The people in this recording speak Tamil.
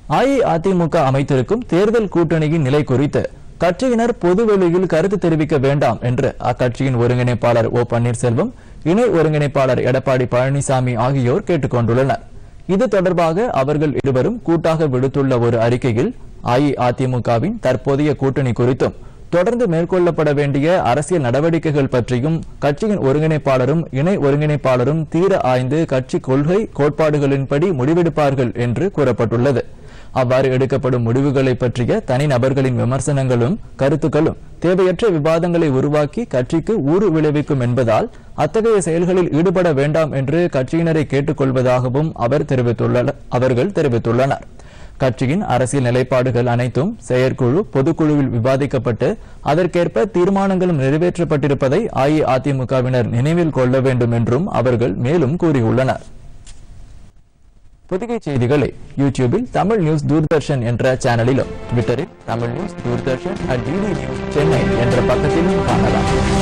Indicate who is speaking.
Speaker 1: அஇஅதிமுக அமைத்திருக்கும் தேர்தல் கூட்டணியின் நிலை குறித்து கட்சியினர் பொதுவெளியில் கருத்து தெரிவிக்க வேண்டாம் என்று அக்கட்சியின் ஒருங்கிணைப்பாளர் ஓ பன்னீர்செல்வம் இணை ஒருங்கிணைப்பாளர் எடப்பாடி பழனிசாமி ஆகியோர் கேட்டுக் கொண்டுள்ளனர் இது தொடர்பாக அவர்கள் இருவரும் கூட்டாக விடுத்துள்ள ஒரு அறிக்கையில் அஇஅதிமுகவின் தற்போதைய கூட்டணி குறித்தும் தொடர்ந்து மேற்கொள்ளப்பட வேண்டிய அரசியல் நடவடிக்கைகள் பற்றியும் கட்சியின் ஒருங்கிணைப்பாளரும் இணை ஒருங்கிணைப்பாளரும் தீர ஆய்ந்து கட்சி கொள்கை கோட்பாடுகளின்படி முடிவெடுப்பார்கள் என்று கூறப்பட்டுள்ளது அவ்வாறு எடுக்கப்படும் முடிவுகளை பற்றிய தனிநபர்களின் விமர்சனங்களும் கருத்துக்களும் தேவையற்ற விவாதங்களை உருவாக்கி கட்சிக்கு ஊறு விளைவிக்கும் என்பதால் அத்தகைய செயல்களில் ஈடுபட வேண்டாம் என்று கட்சியினரை கேட்டுக் கொள்வதாகவும் அவர் தெரிவித்துள்ள அவர்கள் தெரிவித்துள்ளனர் கட்சியின் அரசியல் நிலைப்பாடுகள் அனைத்தும் செயற்குழு பொதுக்குழுவில் விவாதிக்கப்பட்டு அதற்கேற்ப தீர்மானங்களும் நிறைவேற்றப்பட்டிருப்பதை அஇஅதிமுகவினர் நினைவில் கொள்ள வேண்டும் என்றும் அவர்கள் மேலும் கூறியுள்ளனர் புதிய செய்திகளை யூடியூபில் தமிழ் நியூஸ் தூர்தர்ஷன் என்ற சேனலிலும் ட்விட்டரில் Tamil news Doordarshan at DD news Chennai என்ற பக்கத்திலும் காணலாம்